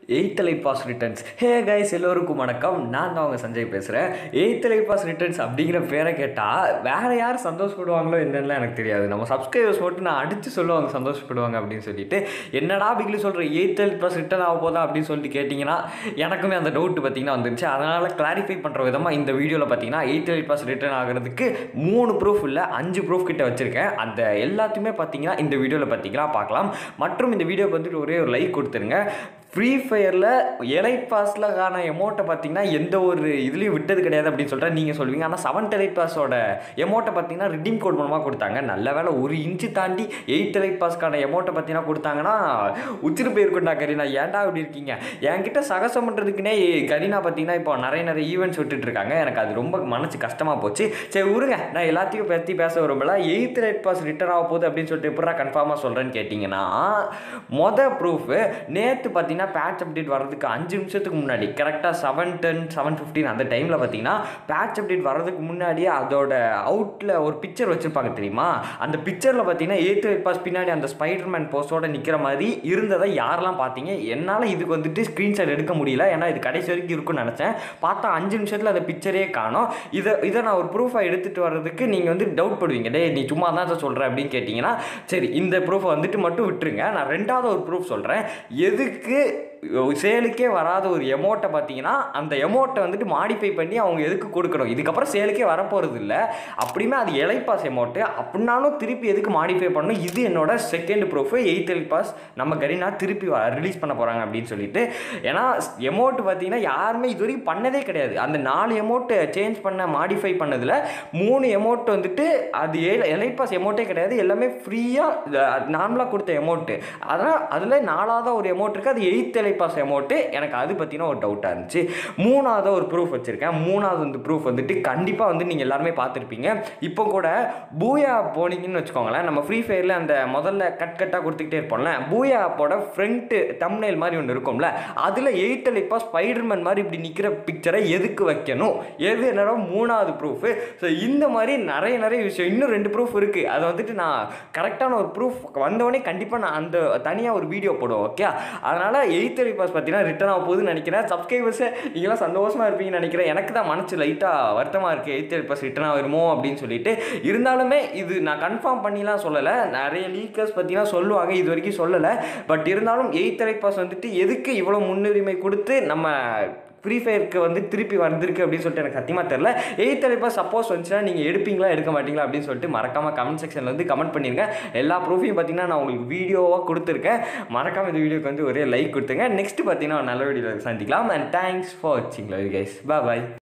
eighth light pass returns hey guys எல்லோருக்கும் வணக்கம் நான் தான் அவங்க சஞ்சய் பேசுகிறேன் எயித் லைட் பாஸ் ரிட்டர்ன்ஸ் அப்படிங்கிற பேரை கேட்டால் வேறு யார் சந்தோஷப்படுவாங்களோ என்னென்னலாம் எனக்கு தெரியாது நம்ம சப்ஸ்கிரைபர்ஸ் மட்டும் நான் அடித்து சொல்லுவாங்க சந்தோஷப்படுவாங்க அப்படின்னு சொல்லிட்டு என்னடா பிக்லி சொல்கிற எயித் லைட் பாஸ் ரிட்டர்ன் ஆக போதா அப்படின்னு சொல்லிட்டு கேட்டிங்கன்னா எனக்குமே அந்த டவுட் பார்த்தீங்கன்னா வந்துருச்சு அதனால் கிளாரிஃபை பண்ணுற விதமாக இந்த வீடியோவில் பார்த்தீங்கன்னா எயித் லைட் பாஸ் ரிட்டர்ன் ஆகிறதுக்கு மூணு ப்ரூஃப் இல்லை அஞ்சு ப்ரூஃப் கிட்ட வச்சுருக்கேன் அந்த எல்லாத்தையுமே பார்த்தீங்கன்னா இந்த வீடியோவில் பார்த்தீங்கன்னா பார்க்கலாம் மற்றும் இந்த வீடியோக்கு வந்துட்டு ஒரே ஒரு லைக் கொடுத்துருங்க ஃப்ரீ ஃபயரில் எலைட் பாஸில் காண எமௌண்ட்டை பார்த்தீங்கன்னா எந்த ஒரு இதுலேயும் விட்டது கிடையாது அப்படின்னு சொல்லிட்டு நீங்கள் சொல்லுவீங்க ஆனால் செவன்த் எலைட் பாஸோட எமௌண்ட்டை பார்த்தீங்கன்னா ரிடீம் கோட் மூலமாக கொடுத்தாங்க நல்ல வேலை ஒரு இன்ச்சு தாண்டி எயித் எலைட் பாஸ்க்கான எமௌண்ட்டை பார்த்தீங்கன்னா கொடுத்தாங்கன்னா உச்சிரு போயிருக்குண்டா கரீனா ஏன்டா இப்படி இருக்கீங்க என்கிட்ட சகசம் பண்ணுறதுக்குனே கரீனா பார்த்தீங்கன்னா இப்போ நிறைய நிறைய ஈவெண்ட்ஸ் விட்டுட்டு இருக்காங்க எனக்கு அது ரொம்ப மனசு கஷ்டமாக போச்சு சரி விடுங்க நான் எல்லாத்தையும் பற்றி பேச விரும்பல எயித் எலைட் பாஸ் ரிட்டர்ன் ஆக போகுது அப்படின்னு சொல்லிட்டு எப்படா கன்ஃபார்மாக சொல்கிறேன்னு கேட்டிங்கன்னா மொதல் ப்ரூஃபு நேற்று பார்த்தீங்கன்னா பேட்ச் அப்டேட் வர்றதுக்கு அஞ்சு நிமிஷத்துக்கு முன்னாடி கரெக்டாக செவன் டென் செவன் ஃபிஃப்டீன் அந்த டைமில் பார்த்தீங்கன்னா பேட்ச் அப்டேட் வர்றதுக்கு முன்னாடியே அதோட அவுட்டில் ஒரு பிக்சர் வச்சுருப்பாங்க தெரியுமா அந்த பிக்சரில் பார்த்தீங்கன்னா எயித் எயிட் பாஸ் பின்னாடி அந்த ஸ்பைடர்மேன் போஸ்டோட நிற்கிற மாதிரி இருந்ததை யாரெல்லாம் பார்த்தீங்க என்னால் இதுக்கு வந்துட்டு ஸ்க்ரீன்ஷாட் எடுக்க முடியல ஏன்னா இது கடைசி வரைக்கும் இருக்கும்னு நினச்சேன் பார்த்தா அஞ்சு நிமிஷத்தில் அந்த பிக்சரே காணும் இதை இதை நான் ஒரு ப்ரூஃபை எடுத்துகிட்டு வர்றதுக்கு நீங்கள் வந்து டவுட் படுவீங்க டே நீ சும்மா தான் சொல்கிற அப்படின்னு கேட்டிங்கன்னா சரி இந்த ப்ரூஃபை வந்துட்டு மட்டும் விட்டுருங்க நான் ரெண்டாவது ஒரு ப்ரூஃப் சொல்கிறேன் எதுக்கு சேலுக்கே வராத ஒரு எமௌண்ட்டை பார்த்தீங்கன்னா அந்த எமௌண்ட்டை வந்துட்டு மாடிஃபை பண்ணி அவங்க எதுக்கு கொடுக்கணும் இதுக்கப்புறம் சேலுக்கே வரப்போகிறது இல்லை அப்படியுமே அது எலைப்பாஸ் எமௌண்ட்டு அப்படின்னாலும் திருப்பி எதுக்கு மாடிஃபை பண்ணணும் இது என்னோட second proof eighth L pass நம்ம கரீனா திருப்பி ரிலீஸ் பண்ண போகிறாங்க அப்படின்னு சொல்லிட்டு ஏன்னா எமௌண்ட் பார்த்தீங்கன்னா யாருமே இது வரைக்கும் பண்ணதே கிடையாது அந்த நாலு எமௌண்ட்டு சேஞ்ச் பண்ண மாடிஃபை பண்ணதில் மூணு எமௌண்ட் வந்துட்டு அது எலைப்பாஸ் எமௌண்ட்டே கிடையாது எல்லாமே ஃப்ரீயாக நார்மலாக கொடுத்த எமௌண்ட்டு அதனால் அதில் நாலாவது ஒரு எமௌண்ட் இருக்குது அது எயித் எலை பாஸ் அமௌண்ட்டு எனக்கு அது பற்றின ஒரு டவுட்டாக இருந்துச்சு மூணாவது ஒரு ப்ரூஃப் வச்சுருக்கேன் மூணாவது வந்து ப்ரூஃப் வந்துட்டு கண்டிப்பாக வந்து நீங்கள் எல்லாருமே பார்த்துருப்பீங்க இப்போ கூட பூயா போனீங்கன்னு வச்சுக்கோங்களேன் நம்ம ஃப்ரீ ஃபயரில் அந்த முதல்ல கட் கட்டாக கொடுத்துக்கிட்டே இருப்போம்ல பூயா ஆப்போட ஃப்ரண்ட்டு தம்னைல் மாதிரி ஒன்று இருக்கும்ல அதில் எயிட் இப்போ ஸ்பைடர்மேன் மாதிரி இப்படி நிற்கிற பிக்சரை எதுக்கு வைக்கணும் எது என்னடா மூணாவது ப்ரூஃபு ஸோ இந்த மாதிரி நிறைய நிறைய விஷயம் இன்னும் ரெண்டு ப்ரூஃப் இருக்குது அதை வந்துட்டு நான் கரெக்டான ஒரு ப்ரூஃப் வந்தோடனே கண்டிப்பாக நான் அந்த தனியாக ஒரு வீடியோ போடுவோம் ஓகே அதனால் எயித் எயிட் பாஸ் பார்த்தீங்கன்னா ரிட்டர்ன் ஆக போகுதுன்னு நினைக்கிறேன் சப்ஸ்கிரைபர்ஸை நீங்களாம் சந்தோஷமாக இருப்பீங்கன்னு நினைக்கிறேன் எனக்கு தான் மனசு லைட்டாக வருத்தமாக இருக்குது எயிட் எயிட் பாஸ் ரிட்டர்ன் ஆகிருமோ அப்படின்னு சொல்லிட்டு இருந்தாலுமே இது நான் கன்ஃபார்ம் பண்ணிலாம் சொல்லலை நிறைய லீக்கர்ஸ் பார்த்தீங்கன்னா சொல்லுவாங்க இது வரைக்கும் சொல்லலை பட் இருந்தாலும் எயித் எயிட் பாஸ் வந்துட்டு எதுக்கு இவ்வளோ முன்னுரிமை கொடுத்து நம்ம ஃப்ரீ ஃபயருக்கு வந்து திருப்பி வந்திருக்கு அப்படின்னு சொல்லிட்டு எனக்கு சத்தியமாக தெரில எயித் தலைப்பா சப்போஸ் வந்துச்சுன்னா நீங்கள் எடுப்பீங்களா எடுக்க மாட்டீங்களா அப்படின்னு சொல்லிட்டு மறக்காமல் கமெண்ட் செக்ஷனில் வந்து கமெண்ட் பண்ணிடுங்க எல்லா ப்ரூஃபையும் பார்த்தீங்கன்னா நான் உங்களுக்கு வீடியோவாக கொடுத்துருக்கேன் மறக்காமல் இந்த வீடியோக்கு வந்து ஒரே லைக் கொடுத்துங்க நெக்ஸ்ட் பார்த்தீங்கன்னா நல்ல வீடியோவில் சந்திக்கலாம் அண்ட் தேங்க்ஸ் ஃபார் வாட்சிங் லவ் கைஸ் பாய்